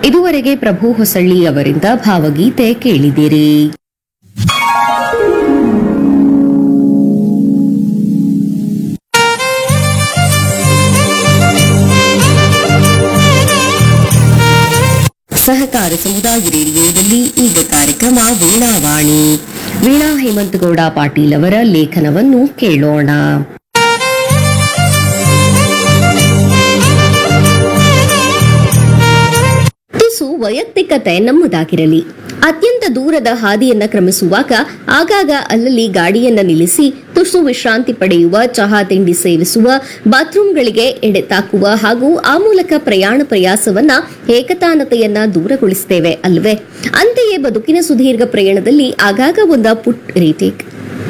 ಇದುವರೆಗೆ ಪ್ರಭು ಹೊಸಳ್ಳಿ ಅವರಿಂದ ಭಾವಗೀತೆ ಕೇಳಿದಿರಿ ಸಹಕಾರ ಸಮುದಾಯ ರೇಡಿಯೋದಲ್ಲಿ ಈಗ ಕಾರ್ಯಕ್ರಮ ವೀಣಾವಾಣಿ ವೀಣಾ ಹೇಮಂತಗೌಡ ಪಾಟೀಲ್ ಅವರ ಲೇಖನವನ್ನು ಕೇಳೋಣ ತುಸು ವೈಯಕ್ತಿಕತೆ ನಮ್ಮದಾಗಿರಲಿ ಅತ್ಯಂತ ದೂರದ ಹಾದಿಯನ್ನ ಕ್ರಮಿಸುವಾಗ ಆಗಾಗ ಅಲ್ಲಲ್ಲಿ ಗಾಡಿಯನ್ನ ನಿಲ್ಲಿಸಿ ತುಸು ವಿಶ್ರಾಂತಿ ಪಡೆಯುವ ಚಹಾ ತಿಂಡಿ ಸೇವಿಸುವ ಬಾತ್ರೂಮ್ಗಳಿಗೆ ಎಡೆತಾಕುವ ಹಾಗೂ ಆ ಮೂಲಕ ಪ್ರಯಾಣ ಪ್ರಯಾಸವನ್ನ ಏಕತಾನತೆಯನ್ನ ದೂರಗೊಳಿಸುತ್ತೇವೆ ಅಲ್ವೇ ಅಂತೆಯೇ ಬದುಕಿನ ಸುದೀರ್ಘ ಪ್ರಯಾಣದಲ್ಲಿ ಆಗಾಗ ಒಂದ ಪುಟ್ ರೀಟೇಕ್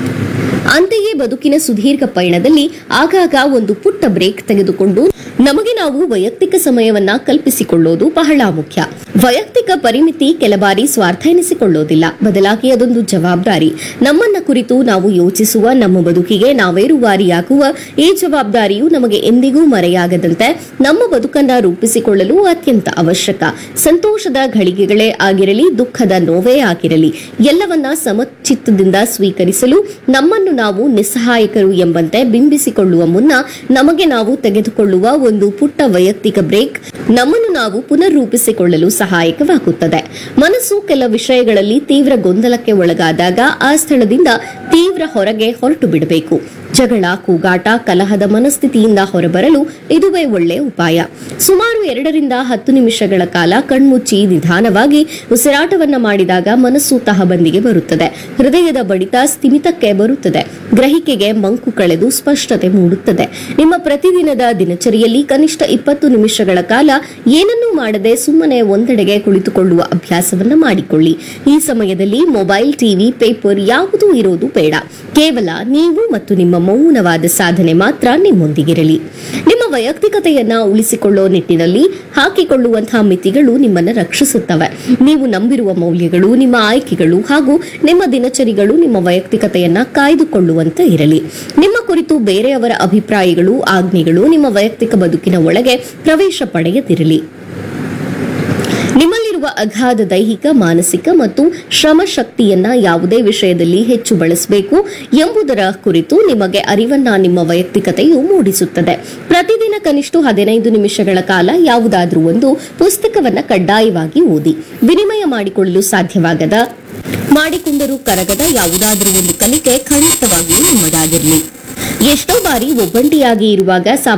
ಅಂತೆಯೇ ಬದುಕಿನ ಸುದೀರ್ಘ ಪಯಣದಲ್ಲಿ ಆಗಾಗ ಒಂದು ಪುಟ್ಟ ಬ್ರೇಕ್ ತೆಗೆದುಕೊಂಡು ನಮಗೆ ನಾವು ವೈಯಕ್ತಿಕ ಸಮಯವನ್ನ ಕಲ್ಪಿಸಿಕೊಳ್ಳೋದು ಬಹಳ ಮುಖ್ಯ ವೈಯಕ್ತಿಕ ಪರಿಮಿತಿ ಕೆಲ ಬಾರಿ ಸ್ವಾರ್ಥ ಎನಿಸಿಕೊಳ್ಳೋದಿಲ್ಲ ಬದಲಾಗಿ ಅದೊಂದು ಜವಾಬ್ದಾರಿ ನಮ್ಮನ್ನ ಕುರಿತು ನಾವು ಯೋಚಿಸುವ ನಮ್ಮ ಬದುಕಿಗೆ ನಾವೇ ರೂವಾರಿಯಾಗುವ ಈ ಜವಾಬ್ದಾರಿಯು ನಮಗೆ ಎಂದಿಗೂ ಮರೆಯಾಗದಂತೆ ನಮ್ಮ ಬದುಕನ್ನ ರೂಪಿಸಿಕೊಳ್ಳಲು ಅತ್ಯಂತ ಅವಶ್ಯಕ ಸಂತೋಷದ ಘಳಿಗೆಗಳೇ ಆಗಿರಲಿ ದುಃಖದ ನೋವೇ ಆಗಿರಲಿ ಎಲ್ಲವನ್ನ ಸಮಚಿತ್ತದಿಂದ ಸ್ವೀಕರಿಸಲು ನಮ್ಮನ್ನು ನಾವು ನಿಸ್ಸಹಾಯಕರು ಎಂಬಂತೆ ಬಿಂಬಿಸಿಕೊಳ್ಳುವ ಮುನ್ನ ನಮಗೆ ನಾವು ತೆಗೆದುಕೊಳ್ಳುವ ಒಂದು ಪುಟ್ಟ ವೈಯಕ್ತಿಕ ಬ್ರೇಕ್ ನಮ್ಮನ್ನು ನಾವು ಪುನರ್ರೂಪಿಸಿಕೊಳ್ಳಲು ಸಹಾಯಕವಾಗುತ್ತದೆ ಮನಸ್ಸು ಕೆಲ ವಿಷಯಗಳಲ್ಲಿ ತೀವ್ರ ಗೊಂದಲಕ್ಕೆ ಒಳಗಾದಾಗ ಆ ಸ್ಥಳದಿಂದ ತೀವ್ರ ಹೊರಗೆ ಹೊರಟು ಬಿಡಬೇಕು ಜಗಳ ಕೂಗಾಟ ಕಲಹದ ಮನಸ್ಥಿತಿಯಿಂದ ಹೊರಬರಲು ಇದುವೇ ಒಳ್ಳೆಯ ಉಪಾಯ ಸುಮಾರು ಎರಡರಿಂದ ಹತ್ತು ನಿಮಿಷಗಳ ಕಾಲ ಕಣ್ಮುಚ್ಚಿ ನಿಧಾನವಾಗಿ ಉಸಿರಾಟವನ್ನ ಮಾಡಿದಾಗ ಮನಸ್ಸು ತಹಬಂದಿಗೆ ಬರುತ್ತದೆ ಹೃದಯದ ಬಡಿತ ಸ್ಥಿಮಿತಕ್ಕೆ ಬರುತ್ತದೆ ಗ್ರಹಿಕೆಗೆ ಮಂಕು ಕಳೆದು ಸ್ಪಷ್ಟತೆ ಮೂಡುತ್ತದೆ ನಿಮ್ಮ ಪ್ರತಿದಿನದ ದಿನಚರಿಯಲ್ಲಿ ಕನಿಷ್ಠ ಇಪ್ಪತ್ತು ನಿಮಿಷಗಳ ಕಾಲ ಏನನ್ನೂ ಮಾಡದೆ ಸುಮ್ಮನೆ ಒಂದೆಡೆಗೆ ಕುಳಿತುಕೊಳ್ಳುವ ಅಭ್ಯಾಸವನ್ನ ಮಾಡಿಕೊಳ್ಳಿ ಈ ಸಮಯದಲ್ಲಿ ಮೊಬೈಲ್ ಟಿವಿ ಪೇಪರ್ ಯಾವುದೂ ಇರೋದು ಬೇಡ ಕೇವಲ ನೀವು ಮತ್ತು ನಿಮ್ಮ ಮೌನವಾದ ಸಾಧನೆ ಮಾತ್ರ ನಿಮ್ಮೊಂದಿಗಿರಲಿ ನಿಮ್ಮ ವೈಯಕ್ತಿಕತೆಯನ್ನ ಉಳಿಸಿಕೊಳ್ಳೋ ನಿಟ್ಟಿನಲ್ಲಿ ಹಾಕಿಕೊಳ್ಳುವಂತಹ ಮಿತಿಗಳು ನಿಮ್ಮನ್ನ ರಕ್ಷಿಸುತ್ತವೆ ನೀವು ನಂಬಿರುವ ಮೌಲ್ಯಗಳು ನಿಮ್ಮ ಆಯ್ಕೆಗಳು ಹಾಗೂ ನಿಮ್ಮ ದಿನಚರಿಗಳು ನಿಮ್ಮ ವೈಯಕ್ತಿಕತೆಯನ್ನ ಕಾಯ್ದುಕೊಳ್ಳುವಂತೆ ಇರಲಿ ನಿಮ್ಮ ಕುರಿತು ಬೇರೆಯವರ ಅಭಿಪ್ರಾಯಗಳು ಆಜ್ಞೆಗಳು ನಿಮ್ಮ ವೈಯಕ್ತಿಕ ಬದುಕಿನ ಒಳಗೆ ಪ್ರವೇಶ ಪಡೆಯದಿರಲಿ ನಿಮ್ಮಲ್ಲಿರುವ ಅಗಾಧ ದೈಹಿಕ ಮಾನಸಿಕ ಮತ್ತು ಶ್ರಮ ಶಕ್ತಿಯನ್ನ ಯಾವುದೇ ವಿಷಯದಲ್ಲಿ ಹೆಚ್ಚು ಬಳಸಬೇಕು ಎಂಬುದರ ಕುರಿತು ನಿಮಗೆ ಅರಿವನ್ನ ನಿಮ್ಮ ವೈಯಕ್ತಿಕತೆಯು ಮೂಡಿಸುತ್ತದೆ ಪ್ರತಿದಿನ ಕನಿಷ್ಠ ಹದಿನೈದು ನಿಮಿಷಗಳ ಕಾಲ ಯಾವುದಾದ್ರೂ ಒಂದು ಪುಸ್ತಕವನ್ನ ಕಡ್ಡಾಯವಾಗಿ ಓದಿ ವಿನಿಮಯ ಮಾಡಿಕೊಳ್ಳಲು ಸಾಧ್ಯವಾಗದ ಮಾಡಿಕೊಂಡರೂ ಕರಗದ ಯಾವುದಾದ್ರೂ ಒಂದು ಕಲಿಕೆ ಖಂಡಿತವಾಗಿಯೂ ನಿಮ್ಮದಾಗಿರಲಿ ಎಷ್ಟೋ ಬಾರಿ ಒಬ್ಬಂಟಿಯಾಗಿ ಇರುವಾಗ